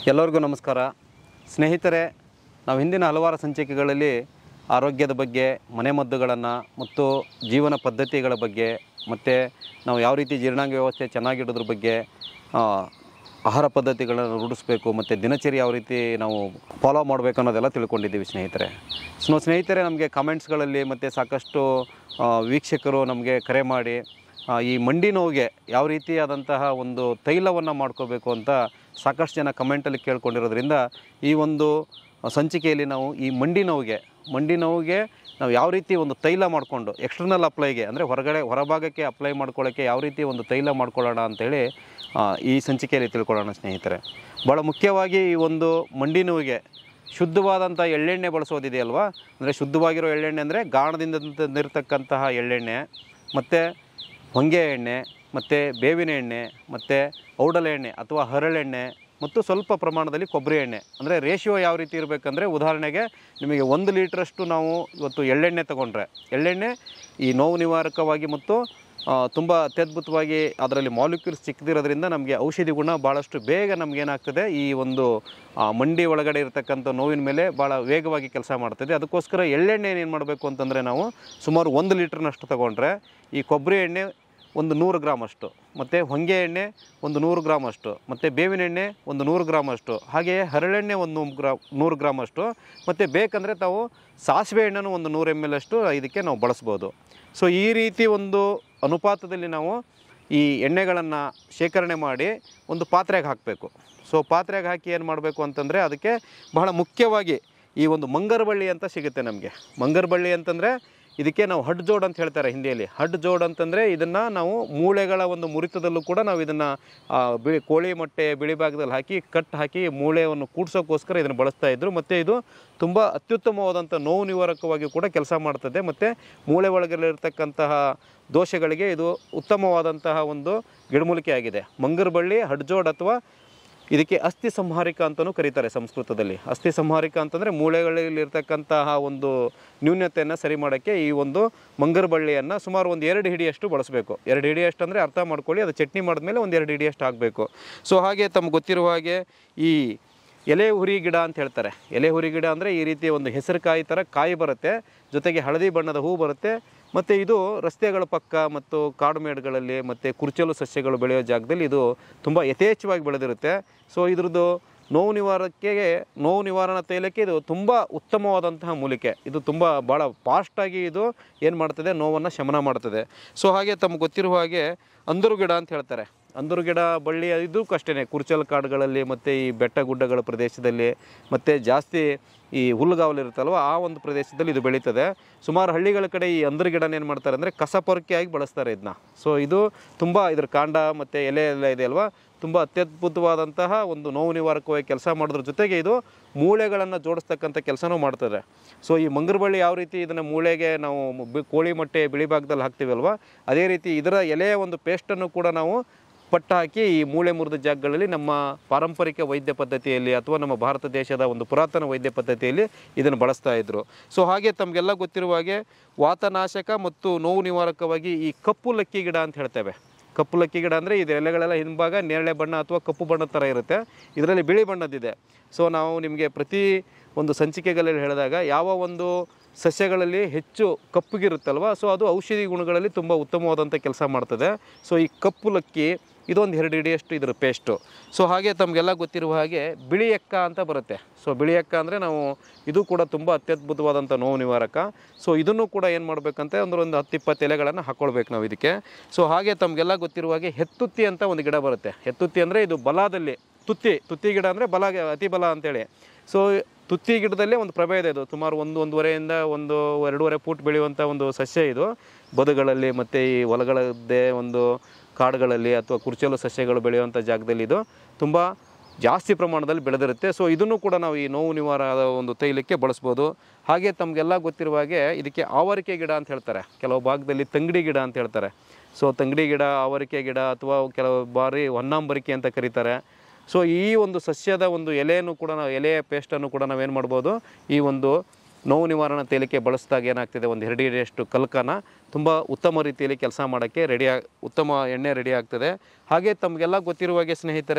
ಎಲ್ಲರಿಗೂ ನಮಸ್ಕಾರ ಸ್ನೇಹಿತರೆ ನಾವು ಹಿಂದಿನ ಹಲವಾರು ಸಂಚಿಕೆಗಳಲ್ಲಿ ಆರೋಗ್ಯದ ಬಗ್ಗೆ ಮನೆಮದ್ದುಗಳನ್ನು ಮತ್ತು ಜೀವನ ಪದ್ಧತಿಗಳ ಬಗ್ಗೆ ಮತ್ತು ನಾವು ಯಾವ ರೀತಿ ಜೀರ್ಣಾಂಗ ವ್ಯವಸ್ಥೆ ಚೆನ್ನಾಗಿಡೋದ್ರ ಬಗ್ಗೆ ಆ, ಆಹಾರ ಪದ್ಧತಿಗಳನ್ನು ರೂಢಿಸ್ಬೇಕು ಮತ್ತು ದಿನಚರಿ ಯಾವ ರೀತಿ ನಾವು ಫಾಲೋ ಮಾಡಬೇಕು ಅನ್ನೋದೆಲ್ಲ ತಿಳ್ಕೊಂಡಿದ್ದೀವಿ ಸ್ನೇಹಿತರೆ ಸೊ ಸ್ನೇಹಿತರೆ ನಮಗೆ ಕಮೆಂಟ್ಸ್ಗಳಲ್ಲಿ ಮತ್ತು ಸಾಕಷ್ಟು ಆ, ವೀಕ್ಷಕರು ನಮಗೆ ಕರೆ ಮಾಡಿ ಆ, ಈ ಮಂಡಿ ನೋವಿಗೆ ಯಾವ ರೀತಿಯಾದಂತಹ ಒಂದು ತೈಲವನ್ನು ಮಾಡ್ಕೋಬೇಕು ಅಂತ ಸಾಕಷ್ಟು ಜನ ಕಮೆಂಟಲ್ಲಿ ಕೇಳ್ಕೊಂಡಿರೋದ್ರಿಂದ ಈ ಒಂದು ಸಂಚಿಕೆಯಲ್ಲಿ ನಾವು ಈ ಮಂಡಿ ನೋವಿಗೆ ಮಂಡಿ ನೋವಿಗೆ ನಾವು ಯಾವ ರೀತಿ ಒಂದು ತೈಲ ಮಾಡಿಕೊಂಡು ಎಕ್ಸ್ಟರ್ನಲ್ ಅಪ್ಲೈಗೆ ಅಂದರೆ ಹೊರಗಡೆ ಹೊರಭಾಗಕ್ಕೆ ಅಪ್ಲೈ ಮಾಡ್ಕೊಳ್ಳೋಕ್ಕೆ ಯಾವ ರೀತಿ ಒಂದು ತೈಲ ಮಾಡ್ಕೊಳ್ಳೋಣ ಅಂಥೇಳಿ ಆ, ಈ ಸಂಚಿಕೆಯಲ್ಲಿ ತಿಳ್ಕೊಳ್ಳೋಣ ಸ್ನೇಹಿತರೆ ಭಾಳ ಮುಖ್ಯವಾಗಿ ಈ ಒಂದು ಮಂಡಿ ನೋವಿಗೆ ಶುದ್ಧವಾದಂಥ ಎಳ್ಳೆಣ್ಣೆ ಬಳಸೋದಿದೆಯಲ್ವಾ ಅಂದರೆ ಶುದ್ಧವಾಗಿರೋ ಎಳ್ಳೆಣ್ಣೆ ಅಂದರೆ ಗಾಣದಿಂದ ತಂದಿರತಕ್ಕಂತಹ ಎಳ್ಳೆಣ್ಣೆ ಮತ್ತು ಹೊಂಗೆ ಎಣ್ಣೆ ಮತ್ತು ಬೇವಿನ ಎಣ್ಣೆ ಮತ್ತು ಔಡಲ ಎಣ್ಣೆ ಅಥವಾ ಹರಳೆಣ್ಣೆ ಮತ್ತು ಸ್ವಲ್ಪ ಪ್ರಮಾಣದಲ್ಲಿ ಕೊಬ್ಬರಿ ಎಣ್ಣೆ ಅಂದರೆ ರೇಷಿಯೋ ಯಾವ ರೀತಿ ಇರಬೇಕಂದ್ರೆ ಉದಾಹರಣೆಗೆ ನಿಮಗೆ ಒಂದು ಲೀಟ್ರಷ್ಟು ನಾವು ಇವತ್ತು ಎಳ್ಳೆಣ್ಣೆ ತಗೊಂಡ್ರೆ ಎಳ್ಳೆಣ್ಣೆ ಈ ನೋವು ನಿವಾರಕವಾಗಿ ಮತ್ತು ತುಂಬ ಅತ್ಯದ್ಭುತವಾಗಿ ಅದರಲ್ಲಿ ಮಾಲಿಕ್ಯೂಲ್ಸ್ ಚಿಕ್ಕದಿರೋದ್ರಿಂದ ನಮಗೆ ಔಷಧಿ ಗುಣ ಭಾಳಷ್ಟು ಬೇಗ ನಮಗೇನಾಗ್ತದೆ ಈ ಒಂದು ಆ, ಮಂಡಿ ಒಳಗಡೆ ಇರತಕ್ಕಂಥ ನೋವಿನ ಮೇಲೆ ಭಾಳ ವೇಗವಾಗಿ ಕೆಲಸ ಮಾಡ್ತದೆ ಅದಕ್ಕೋಸ್ಕರ ಎಳ್ಳೆಣ್ಣೆ ಏನು ಮಾಡಬೇಕು ಅಂತಂದರೆ ನಾವು ಸುಮಾರು ಒಂದು ಲೀಟ್ರ್ನಷ್ಟು ತಗೊಂಡ್ರೆ ಈ ಕೊಬ್ಬರಿ ಎಣ್ಣೆ ಒಂದು ನೂರು ಗ್ರಾಮ್ ಅಷ್ಟು ಮತ್ತು ಹೊಂಗೆ ಎಣ್ಣೆ ಒಂದು ನೂರು ಗ್ರಾಮ್ ಅಷ್ಟು ಮತ್ತು ಬೇವಿನ ಎಣ್ಣೆ ಒಂದು ನೂರು ಗ್ರಾಮ್ ಅಷ್ಟು ಹಾಗೆಯೇ ಹರಳೆಣ್ಣೆ ಒಂದು ನೂರು ಗ್ರಾ ನೂರು ಗ್ರಾಮ್ ಅಷ್ಟು ಮತ್ತು ಬೇಕಂದರೆ ತಾವು ಸಾಸಿವೆ ಎಣ್ಣೆನೂ ಒಂದು ನೂರು ಎಮ್ ಎಲ್ ಅಷ್ಟು ಇದಕ್ಕೆ ನಾವು ಬಳಸ್ಬೋದು ಸೊ ಈ ರೀತಿ ಒಂದು ಅನುಪಾತದಲ್ಲಿ ನಾವು ಈ ಎಣ್ಣೆಗಳನ್ನು ಶೇಖರಣೆ ಮಾಡಿ ಒಂದು ಪಾತ್ರೆಗೆ ಹಾಕಬೇಕು ಸೊ ಪಾತ್ರೆಗೆ ಹಾಕಿ ಏನು ಮಾಡಬೇಕು ಅಂತಂದರೆ ಅದಕ್ಕೆ ಬಹಳ ಮುಖ್ಯವಾಗಿ ಈ ಒಂದು ಮಂಗರ್ ಬಳ್ಳಿ ಅಂತ ಸಿಗುತ್ತೆ ನಮಗೆ ಮಂಗರ್ ಬಳ್ಳಿ ಅಂತಂದರೆ ಇದಕ್ಕೆ ನಾವು ಹಡ್ ಜೋಡ್ ಅಂತ ಹೇಳ್ತಾರೆ ಹಿಂದಿಯಲ್ಲಿ ಹಡ್ ಜೋಡ್ ಅಂತಂದರೆ ಇದನ್ನು ನಾವು ಮೂಳೆಗಳ ಒಂದು ಮುರಿತದಲ್ಲೂ ಕೂಡ ನಾವು ಇದನ್ನು ಬಿಳಿ ಕೋಳಿ ಮೊಟ್ಟೆ ಬಿಳಿ ಭಾಗದಲ್ಲಿ ಹಾಕಿ ಕಟ್ ಹಾಕಿ ಮೂಳೆಯನ್ನು ಕೂಡ್ಸೋಕ್ಕೋಸ್ಕರ ಇದನ್ನು ಬಳಸ್ತಾ ಇದ್ರು ಮತ್ತು ಇದು ತುಂಬ ಅತ್ಯುತ್ತಮವಾದಂಥ ನೋವು ನಿವಾರಕವಾಗಿ ಕೂಡ ಕೆಲಸ ಮಾಡ್ತದೆ ಮತ್ತು ಮೂಳೆ ಒಳಗಲ್ಲಿರ್ತಕ್ಕಂತಹ ದೋಷಗಳಿಗೆ ಇದು ಉತ್ತಮವಾದಂತಹ ಒಂದು ಗಿಡಮೂಲಿಕೆ ಆಗಿದೆ ಮಂಗರ್ ಬಳ್ಳಿ ಹಡ್ಜೋಡ್ ಅಥವಾ ಇದಕ್ಕೆ ಅಸ್ಥಿ ಸಂಹಾರಿಕ ಅಂತಲೂ ಕರೀತಾರೆ ಸಂಸ್ಕೃತದಲ್ಲಿ ಅಸ್ಥಿ ಸಂಹಾರಿಕ ಅಂತಂದರೆ ಮೂಳೆಗಳಲ್ಲಿರ್ತಕ್ಕಂತಹ ಒಂದು ನ್ಯೂನ್ಯತೆಯನ್ನು ಸರಿ ಮಾಡೋಕ್ಕೆ ಈ ಒಂದು ಮಂಗರ್ ಬಳ್ಳಿಯನ್ನು ಸುಮಾರು ಒಂದು ಎರಡು ಹಿಡಿಯಷ್ಟು ಬಳಸಬೇಕು ಎರಡು ಹಿಡಿಯಷ್ಟು ಅಂದರೆ ಅರ್ಥ ಮಾಡ್ಕೊಳ್ಳಿ ಅದು ಚಟ್ನಿ ಮಾಡಿದ್ಮೇಲೆ ಒಂದು ಎರಡು ಹಿಡಿಯಷ್ಟು ಆಗಬೇಕು ಸೊ ಹಾಗೆ ತಮ್ಗೆ ಗೊತ್ತಿರುವ ಹಾಗೆ ಈ ಎಲೆ ಹುರಿ ಗಿಡ ಅಂತ ಹೇಳ್ತಾರೆ ಎಲೆ ಹುರಿ ಗಿಡ ಅಂದರೆ ಈ ರೀತಿ ಒಂದು ಹೆಸರುಕಾಯಿ ಥರ ಕಾಯಿ ಬರುತ್ತೆ ಜೊತೆಗೆ ಹಳದಿ ಬಣ್ಣದ ಹೂ ಬರುತ್ತೆ ಮತ್ತು ಇದು ರಸ್ತೆಗಳ ಪಕ್ಕ ಮತ್ತು ಕಾಡುಮೇಡುಗಳಲ್ಲಿ ಮತ್ತು ಕುರ್ಚಲು ಸಸ್ಯಗಳು ಬೆಳೆಯೋ ಜಾಗದಲ್ಲಿ ಇದು ತುಂಬ ಯಥೇಚ್ಛವಾಗಿ ಬೆಳೆದಿರುತ್ತೆ ಸೊ ಇದ್ರದ್ದು ನೋವು ನಿವಾರಕ್ಕೆ ನೋವು ನಿವಾರಣಾ ತೈಲಕ್ಕೆ ಇದು ತುಂಬ ಉತ್ತಮವಾದಂತಹ ಮೂಲಿಕೆ ಇದು ತುಂಬ ಭಾಳ ಫಾಸ್ಟಾಗಿ ಇದು ಏನು ಮಾಡ್ತದೆ ನೋವನ್ನು ಶಮನ ಮಾಡ್ತದೆ ಸೊ ಹಾಗೆ ತಮ್ಗೆ ಗೊತ್ತಿರುವ ಹಾಗೆ ಅಂದರು ಗಿಡ ಅಂತ ಹೇಳ್ತಾರೆ ಅಂದರು ಗಿಡ ಬಳ್ಳಿ ಇದಕ್ಕೂ ಅಷ್ಟೇ ಕುರ್ಚಲ್ ಕಾಡುಗಳಲ್ಲಿ ಮತ್ತು ಈ ಬೆಟ್ಟ ಗುಡ್ಡಗಳ ಪ್ರದೇಶದಲ್ಲಿ ಮತ್ತು ಜಾಸ್ತಿ ಈ ಹುಲ್ಲುಗಾವಲು ಇರುತ್ತಲ್ವ ಆ ಒಂದು ಪ್ರದೇಶದಲ್ಲಿ ಇದು ಬೆಳೀತದೆ ಸುಮಾರು ಹಳ್ಳಿಗಳ ಕಡೆ ಈ ಅಂದ್ರ ಗಿಡನ ಏನು ಮಾಡ್ತಾರೆ ಅಂದರೆ ಕಸ ಪೊರಕೆಯಾಗಿ ಬಳಸ್ತಾರೆ ಇದನ್ನ ಸೊ ಇದು ತುಂಬ ಇದ್ರ ಕಾಂಡ ಮತ್ತು ಎಲೆ ಎಲ್ಲ ಇದೆ ಅಲ್ವಾ ತುಂಬ ಅತ್ಯದ್ಭುತವಾದಂತಹ ಒಂದು ನೋವು ನಿವಾರಕವಾಗಿ ಕೆಲಸ ಮಾಡೋದ್ರ ಜೊತೆಗೆ ಇದು ಮೂಳೆಗಳನ್ನು ಜೋಡಿಸ್ತಕ್ಕಂಥ ಕೆಲಸನೂ ಮಾಡ್ತದೆ ಸೊ ಈ ಮಂಗರಬಳ್ಳಿ ಯಾವ ರೀತಿ ಇದನ್ನು ಮೂಳೆಗೆ ನಾವು ಬಿ- ಕೋಳಿ ಮೊಟ್ಟೆ ಬಿಳಿ ಭಾಗದಲ್ಲಿ ಹಾಕ್ತೀವಲ್ವ ಅದೇ ರೀತಿ ಇದರ ಎಲೆಯ ಒಂದು ಪೇಸ್ಟನ್ನು ಕೂಡ ನಾವು ಪಟ್ಟು ಹಾಕಿ ಈ ಮೂಳೆ ಮುರಿದ ಜಾಗಗಳಲ್ಲಿ ನಮ್ಮ ಪಾರಂಪರಿಕ ವೈದ್ಯ ಪದ್ಧತಿಯಲ್ಲಿ ಅಥವಾ ನಮ್ಮ ಭಾರತ ದೇಶದ ಒಂದು ಪುರಾತನ ವೈದ್ಯ ಪದ್ಧತಿಯಲ್ಲಿ ಇದನ್ನು ಬಳಸ್ತಾ ಇದ್ದರು ಸೊ ಹಾಗೆ ತಮಗೆಲ್ಲ ಗೊತ್ತಿರುವ ಹಾಗೆ ವಾತನಾಶಕ ಮತ್ತು ನೋವು ನಿವಾರಕವಾಗಿ ಈ ಕಪ್ಪು ಲಕ್ಕಿ ಗಿಡ ಅಂತ ಹೇಳ್ತೇವೆ ಕಪ್ಪು ಲಕ್ಕಿ ಗಿಡ ಅಂದರೆ ಇದು ಎಲೆಗಳೆಲ್ಲ ಹಿಂಭಾಗ ನೇರಳೆ ಬಣ್ಣ ಅಥವಾ ಕಪ್ಪು ಬಣ್ಣದ ಥರ ಇರುತ್ತೆ ಇದರಲ್ಲಿ ಬಿಳಿ ಬಣ್ಣದಿದೆ ಸೊ ನಾವು ನಿಮಗೆ ಪ್ರತಿ ಒಂದು ಸಂಚಿಕೆಗಳಲ್ಲಿ ಹೇಳಿದಾಗ ಯಾವ ಒಂದು ಸಸ್ಯಗಳಲ್ಲಿ ಹೆಚ್ಚು ಕಪ್ಪುಗಿರುತ್ತಲ್ವ ಸೊ ಅದು ಔಷಧಿ ಗುಣಗಳಲ್ಲಿ ತುಂಬ ಉತ್ತಮವಾದಂಥ ಕೆಲಸ ಮಾಡ್ತದೆ ಸೊ ಈ ಕಪ್ಪು ಲಕ್ಕಿ ಇದೊಂದು ಎರಡು ಹಿಡಿಯಷ್ಟು ಇದರ ಪೇಸ್ಟು ಸೊ ಹಾಗೆ ತಮಗೆಲ್ಲ ಗೊತ್ತಿರುವ ಹಾಗೆ ಬಿಳಿ ಎಕ್ಕ ಅಂತ ಬರುತ್ತೆ ಸೊ ಬಿಳಿ ಎಕ್ಕ ಅಂದರೆ ನಾವು ಇದು ಕೂಡ ತುಂಬ ಅತ್ಯದ್ಭುತವಾದಂಥ ನೋವು ನಿವಾರಕ ಸೊ ಇದನ್ನು ಕೂಡ ಏನು ಮಾಡಬೇಕಂತ ಅಂದ್ರೆ ಒಂದು ಹತ್ತು ಇಪ್ಪತ್ತು ಎಲೆಗಳನ್ನು ಹಾಕ್ಕೊಳ್ಬೇಕು ನಾವು ಇದಕ್ಕೆ ಸೊ ಹಾಗೆ ತಮಗೆಲ್ಲ ಗೊತ್ತಿರುವ ಹಾಗೆ ಹೆತ್ತುತ್ತಿ ಅಂತ ಒಂದು ಗಿಡ ಬರುತ್ತೆ ಹೆತ್ತುತ್ತಿ ಅಂದರೆ ಇದು ಬಲದಲ್ಲಿ ತುತ್ತಿ ತುತ್ತಿ ಗಿಡ ಅಂದರೆ ಬಲ ಅತಿ ಬಲ ಅಂತೇಳಿ ಸೊ ತುತ್ತಿ ಗಿಡದಲ್ಲೇ ಒಂದು ಪ್ರಭೇದ ಇದು ಸುಮಾರು ಒಂದು ಒಂದೂವರೆಯಿಂದ ಒಂದು ಎರಡೂವರೆ ಫೂಟ್ ಬೆಳೆಯುವಂಥ ಒಂದು ಸಸ್ಯ ಇದು ಬದುಗಳಲ್ಲಿ ಮತ್ತು ಈ ಹೊಲಗಳದ್ದೇ ಒಂದು ಕಾಡುಗಳಲ್ಲಿ ಅಥವಾ ಕುರ್ಚಲು ಸಸ್ಯಗಳು ಬೆಳೆಯುವಂಥ ಜಾಗದಲ್ಲಿ ಇದು ತುಂಬ ಜಾಸ್ತಿ ಪ್ರಮಾಣದಲ್ಲಿ ಬೆಳೆದಿರುತ್ತೆ ಸೊ ಇದನ್ನು ಕೂಡ ನಾವು ಈ ನೋವು ನಿವಾರದ ಒಂದು ತೈಲಕ್ಕೆ ಬಳಸ್ಬೋದು ಹಾಗೆ ತಮಗೆಲ್ಲ ಗೊತ್ತಿರುವ ಹಾಗೆ ಇದಕ್ಕೆ ಆವರಿಕೆ ಗಿಡ ಅಂತ ಹೇಳ್ತಾರೆ ಕೆಲವು ಭಾಗದಲ್ಲಿ ತಂಗಡಿ ಗಿಡ ಅಂತ ಹೇಳ್ತಾರೆ ಸೊ ತಂಗಡಿ ಗಿಡ ಆವರಿಕೆ ಗಿಡ ಅಥವಾ ಕೆಲವು ಬಾರಿ ಹೊನ್ನಾಂಬರಿಕೆ ಅಂತ ಕರೀತಾರೆ ಸೊ ಈ ಒಂದು ಸಸ್ಯದ ಒಂದು ಎಲೆಯನ್ನು ಕೂಡ ನಾವು ಎಲೆಯ ಪೇಸ್ಟನ್ನು ಕೂಡ ನಾವೇನು ಮಾಡ್ಬೋದು ಈ ಒಂದು ನೋವು ನಿವಾರಣಾ ತೈಲಕ್ಕೆ ಬಳಸಿದಾಗ ಏನಾಗ್ತಿದೆ ಒಂದು ಎರಡು ಹಿಡಿಯಷ್ಟು ಕಲ್ಕನ ತುಂಬ ಉತ್ತಮ ರೀತಿಯಲ್ಲಿ ಕೆಲಸ ಮಾಡೋಕ್ಕೆ ರೆಡಿ ಉತ್ತಮ ಎಣ್ಣೆ ರೆಡಿ ಆಗ್ತದೆ ಹಾಗೆ ತಮಗೆಲ್ಲ ಗೊತ್ತಿರುವ ಹಾಗೆ ಸ್ನೇಹಿತರೆ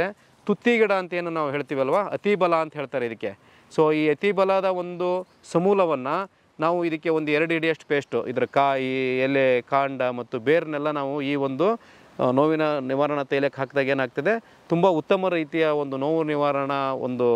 ತುತ್ತಿ ಗಿಡ ಅಂತ ಏನು ನಾವು ಹೇಳ್ತೀವಲ್ವ ಅತಿ ಬಲ ಅಂತ ಹೇಳ್ತಾರೆ ಇದಕ್ಕೆ ಸೊ ಈ ಅತಿ ಬಲದ ಒಂದು ಸಮೂಲವನ್ನು ನಾವು ಇದಕ್ಕೆ ಒಂದು ಎರಡು ಹಿಡಿಯಷ್ಟು ಪೇಸ್ಟು ಇದರ ಕಾಯಿ ಎಲೆ ಕಾಂಡ ಮತ್ತು ಬೇರ್ನೆಲ್ಲ ನಾವು ಈ ಒಂದು ಆ, ನೋವಿನ ನಿವಾರಣಾ ತೈಲಕ್ಕೆ ಹಾಕಿದಾಗ ಏನಾಗ್ತದೆ ತುಂಬ ಉತ್ತಮ ರೀತಿಯ ಒಂದು ನೋವು ನಿವಾರಣಾ ಒಂದು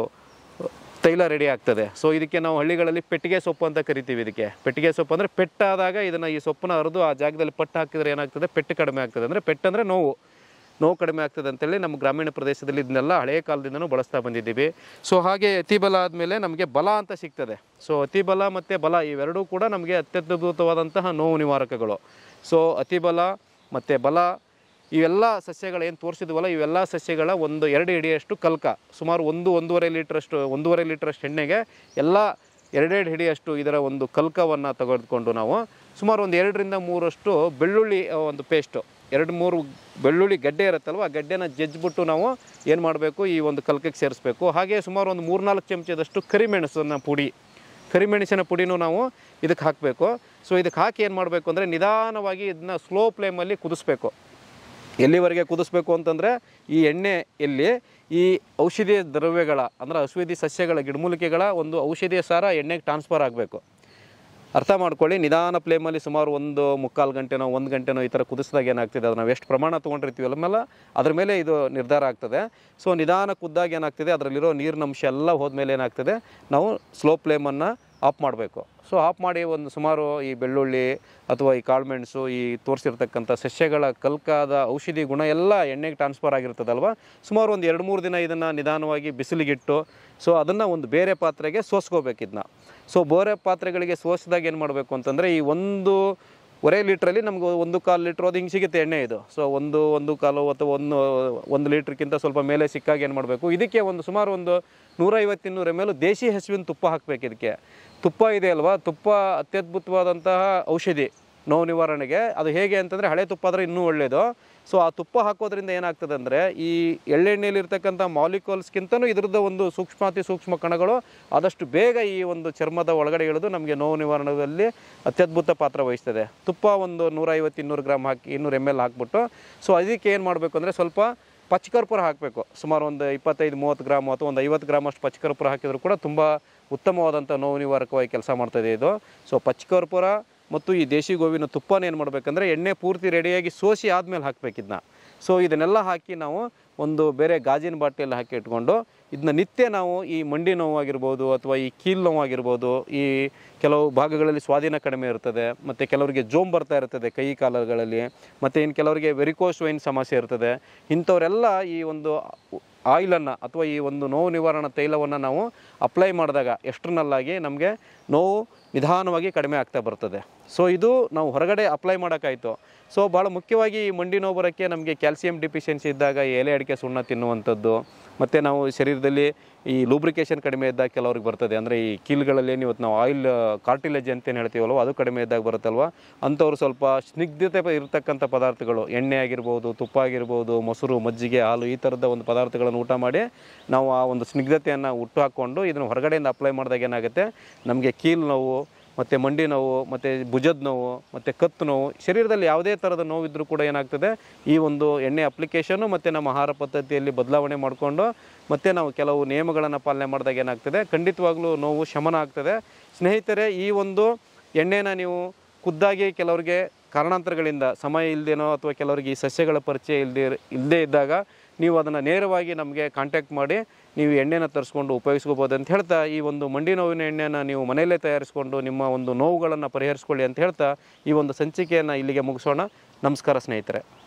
ತೈಲ ರೆಡಿ ಆಗ್ತದೆ ಸೊ ಇದಕ್ಕೆ ನಾವು ಹಳ್ಳಿಗಳಲ್ಲಿ ಪೆಟ್ಟಿಗೆ ಸೊಪ್ಪು ಅಂತ ಕರಿತೀವಿ ಇದಕ್ಕೆ ಪೆಟ್ಟಿಗೆ ಸೊಪ್ಪು ಅಂದರೆ ಪೆಟ್ಟಾದಾಗ ಇದನ್ನು ಈ ಸೊಪ್ಪನ್ನ ಹರಿದು ಆ ಜಾಗದಲ್ಲಿ ಪಟ್ಟು ಹಾಕಿದ್ರೆ ಏನಾಗ್ತದೆ ಪೆಟ್ಟು ಕಡಿಮೆ ಆಗ್ತದೆ ಅಂದರೆ ಪೆಟ್ಟಂದರೆ ನೋವು ನೋವು ಕಡಿಮೆ ಆಗ್ತದೆ ಅಂತೇಳಿ ನಮ್ಮ ಗ್ರಾಮೀಣ ಪ್ರದೇಶದಲ್ಲಿ ಇದನ್ನೆಲ್ಲ ಹಳೆಯ ಕಾಲದಿಂದನೂ ಬಳಸ್ತಾ ಬಂದಿದ್ದೀವಿ ಸೊ ಹಾಗೆ ಅತಿ ಬಲ ಆದಮೇಲೆ ನಮಗೆ ಬಲ ಅಂತ ಸಿಗ್ತದೆ ಸೊ ಅತಿ ಬಲ ಮತ್ತು ಬಲ ಇವೆರಡೂ ಕೂಡ ನಮಗೆ ಅತ್ಯದ್ಭುತವಾದಂತಹ ನೋವು ನಿವಾರಕಗಳು ಸೊ ಅತಿ ಬಲ ಮತ್ತು ಬಲ ಇವೆಲ್ಲ ಸಸ್ಯಗಳೇನು ತೋರಿಸಿದ್ವಲ್ಲ ಇವೆಲ್ಲ ಸಸ್ಯಗಳ ಒಂದು ಎರಡು ಹಿಡಿಯಷ್ಟು ಕಲ್ಕ ಸುಮಾರು ಒಂದು ಒಂದೂವರೆ ಲೀಟ್ರಷ್ಟು ಒಂದೂವರೆ ಲೀಟ್ರಷ್ಟು ಎಣ್ಣೆಗೆ ಎಲ್ಲ ಎರಡೆರಡು ಹಿಡಿಯಷ್ಟು ಇದರ ಒಂದು ಕಲ್ಕವನ್ನು ತೆಗೆದುಕೊಂಡು ನಾವು ಸುಮಾರು ಒಂದು ಎರಡರಿಂದ ಮೂರಷ್ಟು ಬೆಳ್ಳುಳ್ಳಿ ಆ, ಒಂದು ಪೇಸ್ಟು ಎರಡು ಮೂರು ಬೆಳ್ಳುಳ್ಳಿ ಗಡ್ಡೆ ಇರುತ್ತಲ್ವ ಆ ಗಡ್ಡೆನ ಜಜ್ಜಿಬಿಟ್ಟು ನಾವು ಏನು ಮಾಡಬೇಕು ಈ ಒಂದು ಕಲ್ಕಕ್ಕೆ ಸೇರಿಸ್ಬೇಕು ಹಾಗೆ ಸುಮಾರು ಒಂದು ಮೂರ್ನಾಲ್ಕು ಚಮಚದಷ್ಟು ಕರಿಮೆಣಸನ್ನ ಪುಡಿ ಕರಿಮೆಣಸಿನ ಪುಡಿನೂ ನಾವು ಇದಕ್ಕೆ ಹಾಕಬೇಕು ಸೊ ಇದಕ್ಕೆ ಹಾಕಿ ಏನು ಮಾಡಬೇಕು ಅಂದರೆ ನಿಧಾನವಾಗಿ ಇದನ್ನ ಸ್ಲೋ ಫ್ಲೇಮಲ್ಲಿ ಕುದಿಸ್ಬೇಕು ಎಲ್ಲಿವರೆಗೆ ಕುದಿಸ್ಬೇಕು ಅಂತಂದರೆ ಈ ಎಣ್ಣೆಯಲ್ಲಿ ಈ ಔಷಧೀಯ ದ್ರವ್ಯಗಳ ಅಂದರೆ ಔಷಧಿ ಸಸ್ಯಗಳ ಗಿಡಮೂಲಿಕೆಗಳ ಒಂದು ಔಷಧೀಯ ಸಾರ ಎಣ್ಣೆಗೆ ಟ್ರಾನ್ಸ್ಫರ್ ಆಗಬೇಕು ಅರ್ಥ ಮಾಡ್ಕೊಳ್ಳಿ ನಿಧಾನ ಫ್ಲೇಮಲ್ಲಿ ಸುಮಾರು ಒಂದು ಮುಕ್ಕಾಲು ಗಂಟೆನೋ ಒಂದು ಗಂಟೆನೋ ಈ ಥರ ಕುದಿಸಿದಾಗ ಏನಾಗ್ತದೆ ಅದು ನಾವು ಎಷ್ಟು ಪ್ರಮಾಣ ತೊಗೊಂಡಿರ್ತೀವಿ ಮೇಲೆ ಅದ್ರ ಮೇಲೆ ಇದು ನಿರ್ಧಾರ ಆಗ್ತದೆ ಸೊ ನಿಧಾನ ಕುದ್ದಾಗ ಏನಾಗ್ತದೆ ಅದರಲ್ಲಿರೋ ನೀರಿನ ಅಂಶ ಎಲ್ಲ ಹೋದ್ಮೇಲೆ ಏನಾಗ್ತದೆ ನಾವು ಸ್ಲೋ ಫ್ಲೇಮನ್ನು ಆಫ್ ಮಾಡಬೇಕು ಸೊ ಆಫ್ ಮಾಡಿ ಒಂದು ಸುಮಾರು ಈ ಬೆಳ್ಳುಳ್ಳಿ ಅಥವಾ ಈ ಕಾಳುಮೆಣಸು ಈ ತೋರಿಸಿರ್ತಕ್ಕಂಥ ಸಸ್ಯಗಳ ಕಲ್ಕಾದ ಔಷಧಿ ಗುಣ ಎಲ್ಲ ಎಣ್ಣೆಗೆ ಟ್ರಾನ್ಸ್ಫರ್ ಆಗಿರ್ತದಲ್ವ ಸುಮಾರು ಒಂದು ಎರಡು ಮೂರು ದಿನ ಇದನ್ನು ನಿಧಾನವಾಗಿ ಬಿಸಿಲಿಗಿಟ್ಟು ಸೊ ಅದನ್ನು ಒಂದು ಬೇರೆ ಪಾತ್ರೆಗೆ ಸೋಸ್ಕೋಬೇಕು ಇದನ್ನ ಸೊ ಬೇರೆ ಪಾತ್ರೆಗಳಿಗೆ ಸೋಸಿದಾಗ ಏನು ಮಾಡಬೇಕು ಅಂತಂದರೆ ಈ ಒಂದು ಒರೇ ಲೀಟ್ರಲ್ಲಿ ನಮ್ಗೆ ಒಂದು ಕಾಲು ಲೀಟ್ರ್ ಅದು ಹಿಂಗೆ ಸಿಗುತ್ತೆ ಎಣ್ಣೆ ಇದು ಸೊ ಒಂದು ಒಂದು ಕಾಲು ಅಥವಾ ಒಂದು ಒಂದು ಲೀಟ್ರ್ಗಿಂತ ಸ್ವಲ್ಪ ಮೇಲೆ ಸಿಕ್ಕಾಗ ಏನು ಮಾಡಬೇಕು ಇದಕ್ಕೆ ಒಂದು ಸುಮಾರು ಒಂದು ನೂರೈವತ್ತು ಇನ್ನೂರು ಎಮ್ ಎಲ್ ದೇಶಿ ಹಸುವಿನ ತುಪ್ಪ ಹಾಕಬೇಕು ಇದಕ್ಕೆ ತುಪ್ಪ ಇದೆ ಅಲ್ವಾ ತುಪ್ಪ ಅತ್ಯದ್ಭುತವಾದಂತಹ ಔಷಧಿ ನೋವು ನಿವಾರಣೆಗೆ ಅದು ಹೇಗೆ ಅಂತಂದರೆ ಹಳೆ ತುಪ್ಪ ಆದರೆ ಇನ್ನೂ ಒಳ್ಳೆಯದು ಸೊ ಆ ತುಪ್ಪ ಹಾಕೋದ್ರಿಂದ ಏನಾಗ್ತದೆ ಅಂದರೆ ಈ ಎಳ್ಳೆಣ್ಣೆಯಲ್ಲಿರ್ತಕ್ಕಂಥ ಮಾಲಿಕ್ಯೂಲ್ಸ್ಗಿಂತನೂ ಇದ್ರದ್ದು ಒಂದು ಸೂಕ್ಷ್ಮಾತಿ ಸೂಕ್ಷ್ಮ ಕಣಗಳು ಆದಷ್ಟು ಬೇಗ ಈ ಒಂದು ಚರ್ಮದ ಒಳಗಡೆ ಇಳಿದು ನಮಗೆ ನೋವು ನಿವಾರಣೆಯಲ್ಲಿ ಅತ್ಯದ್ಭುತ ಪಾತ್ರ ವಹಿಸ್ತದೆ ತುಪ್ಪ ಒಂದು ನೂರೈವತ್ತು ಇನ್ನೂರು ಗ್ರಾಮ್ ಹಾಕಿ ಇನ್ನೂರು ಎಮ್ ಎಲ್ ಹಾಕ್ಬಿಟ್ಟು ಸೊ ಅದಕ್ಕೆ ಏನು ಮಾಡಬೇಕು ಅಂದರೆ ಸ್ವಲ್ಪ ಪಚ್ಚಕರ್ಪೂರ ಹಾಕಬೇಕು ಸುಮಾರು ಒಂದು ಇಪ್ಪತ್ತೈದು ಮೂವತ್ತು ಗ್ರಾಮ್ ಅಥವಾ ಒಂದು ಐವತ್ತು ಗ್ರಾಮ್ ಅಷ್ಟು ಪಚ್ಚಕರ್ಪೂರ ಹಾಕಿದರೂ ಕೂಡ ತುಂಬ ಉತ್ತಮವಾದಂಥ ನೋವು ನಿವಾರಕವಾಗಿ ಕೆಲಸ ಮಾಡ್ತದೆ ಇದು ಸೊ ಪಚ್ಚಕರ್ಪೂರ ಮತ್ತು ಈ ದೇಶಿ ಗೋವಿನ ತುಪ್ಪನ ಏನು ಮಾಡಬೇಕಂದ್ರೆ ಎಣ್ಣೆ ಪೂರ್ತಿ ರೆಡಿಯಾಗಿ ಸೋಸಿ ಆದಮೇಲೆ ಹಾಕಬೇಕು ಇದನ್ನ ಸೊ ಇದನ್ನೆಲ್ಲ ಹಾಕಿ ನಾವು ಒಂದು ಬೇರೆ ಗಾಜಿನ ಬಾಟಲಿಯಲ್ಲಿ ಹಾಕಿ ಇಟ್ಕೊಂಡು ಇದನ್ನ ನಿತ್ಯ ನಾವು ಈ ಮಂಡಿ ನೋವಾಗಿರ್ಬೋದು ಅಥವಾ ಈ ಕೀಲು ನೋವಾಗಿರ್ಬೋದು ಈ ಕೆಲವು ಭಾಗಗಳಲ್ಲಿ ಸ್ವಾಧೀನ ಕಡಿಮೆ ಇರ್ತದೆ ಮತ್ತು ಕೆಲವರಿಗೆ ಜೋಮ್ ಬರ್ತಾ ಇರ್ತದೆ ಕೈ ಕಾಲುಗಳಲ್ಲಿ ಮತ್ತು ಇನ್ನು ಕೆಲವರಿಗೆ ವೆರಿಕೋಸ್ ವೈನ್ ಸಮಸ್ಯೆ ಇರ್ತದೆ ಇಂಥವರೆಲ್ಲ ಈ ಒಂದು ಆಯಿಲನ್ನು ಅಥವಾ ಈ ಒಂದು ನೋವು ನಿವಾರಣಾ ತೈಲವನ್ನು ನಾವು ಅಪ್ಲೈ ಮಾಡಿದಾಗ ಎಕ್ಸ್ಟರ್ನಲ್ಲಾಗಿ ನಮಗೆ ನೋವು ನಿಧಾನವಾಗಿ ಕಡಿಮೆ ಆಗ್ತಾ ಬರ್ತದೆ ಸೊ ಇದು ನಾವು ಹೊರಗಡೆ ಅಪ್ಲೈ ಮಾಡೋಕ್ಕಾಯಿತು ಸೊ ಭಾಳ ಮುಖ್ಯವಾಗಿ ಈ ಮಂಡಿ ನೋವು ಬರೋಕ್ಕೆ ನಮಗೆ ಕ್ಯಾಲ್ಸಿಯಂ ಡಿಫಿಷಿಯನ್ಸಿ ಇದ್ದಾಗ ಈ ಎಲೆ ಅಡಿಕೆ ಸುಣ್ಣ ತಿನ್ನುವಂಥದ್ದು ಮತ್ತು ನಾವು ಶರೀರದಲ್ಲಿ ಈ ಲೂಬ್ರಿಕೇಷನ್ ಕಡಿಮೆ ಇದ್ದಾಗ ಕೆಲವ್ರಿಗೆ ಬರ್ತದೆ ಅಂದರೆ ಈ ಕೀಲ್ಗಳಲ್ಲಿ ಇವತ್ತು ನಾವು ಆಯಿಲ್ ಕಾರ್ಟಿಲೇಜ್ ಅಂತ ಏನು ಹೇಳ್ತೀವಲ್ವ ಅದು ಕಡಿಮೆ ಇದ್ದಾಗ ಬರುತ್ತಲ್ವ ಅಂಥವ್ರು ಸ್ವಲ್ಪ ಸ್ನಿಗ್ಧತೆ ಪ- ಇರತಕ್ಕಂಥ ಪದಾರ್ಥಗಳು ಎಣ್ಣೆ ಆಗಿರ್ಬೋದು ತುಪ್ಪ ಆಗಿರ್ಬೋದು ಮೊಸರು ಮಜ್ಜಿಗೆ ಹಾಲು ಈ ಥರದ ಒಂದು ಪದಾರ್ಥಗಳನ್ನು ಊಟ ಮಾಡಿ ನಾವು ಆ ಒಂದು ಸ್ನಿಗ್ಧತೆಯನ್ನು ಹುಟ್ಟು ಹಾಕ್ಕೊಂಡು ಇದನ್ನು ಹೊರಗಡೆಯಿಂದ ಅಪ್ಲೈ ಮಾಡಿದಾಗ ಏನಾಗುತ್ತೆ ನಮಗೆ ಕೀಲು ನೋವು ಮತ್ತು ಮಂಡಿ ನೋವು ಮತ್ತು ಭುಜದ ನೋವು ಮತ್ತು ಕತ್ತು ನೋವು ಶರೀರದಲ್ಲಿ ಯಾವುದೇ ಥರದ ನೋವಿದ್ರೂ ಕೂಡ ಏನಾಗ್ತದೆ ಈ ಒಂದು ಎಣ್ಣೆ ಅಪ್ಲಿಕೇಶನ್ನು ಮತ್ತು ನಮ್ಮ ಆಹಾರ ಪದ್ಧತಿಯಲ್ಲಿ ಬದಲಾವಣೆ ಮಾಡಿಕೊಂಡು ಮತ್ತು ನಾವು ಕೆಲವು ನಿಯಮಗಳನ್ನು ಪಾಲನೆ ಮಾಡಿದಾಗ ಏನಾಗ್ತದೆ ಖಂಡಿತವಾಗ್ಲೂ ನೋವು ಶಮನ ಆಗ್ತದೆ ಸ್ನೇಹಿತರೆ ಈ ಒಂದು ಎಣ್ಣೆನ ನೀವು ಖುದ್ದಾಗಿ ಕೆಲವರಿಗೆ ಕಾರಣಾಂತರಗಳಿಂದ ಸಮಯ ಇಲ್ಲದೇನೋ ಅಥವಾ ಕೆಲವರಿಗೆ ಈ ಸಸ್ಯಗಳ ಪರಿಚಯ ಇಲ್ಲದೆ ಇಲ್ಲದೇ ಇದ್ದಾಗ ನೀವು ಅದನ್ನು ನೇರವಾಗಿ ನಮಗೆ ಕಾಂಟ್ಯಾಕ್ಟ್ ಮಾಡಿ ನೀವು ಎಣ್ಣೆನ ತರಿಸ್ಕೊಂಡು ಉಪಯೋಗಿಸ್ಕೋಬೋದು ಅಂತ ಹೇಳ್ತಾ ಈ ಒಂದು ಮಂಡಿ ನೋವಿನ ಎಣ್ಣೆನ ನೀವು ಮನೆಯಲ್ಲೇ ತಯಾರಿಸ್ಕೊಂಡು ನಿಮ್ಮ ಒಂದು ನೋವುಗಳನ್ನು ಪರಿಹರಿಸ್ಕೊಳ್ಳಿ ಅಂತ ಹೇಳ್ತಾ ಈ ಒಂದು ಸಂಚಿಕೆಯನ್ನು ಇಲ್ಲಿಗೆ ಮುಗಿಸೋಣ ನಮಸ್ಕಾರ ಸ್ನೇಹಿತರೆ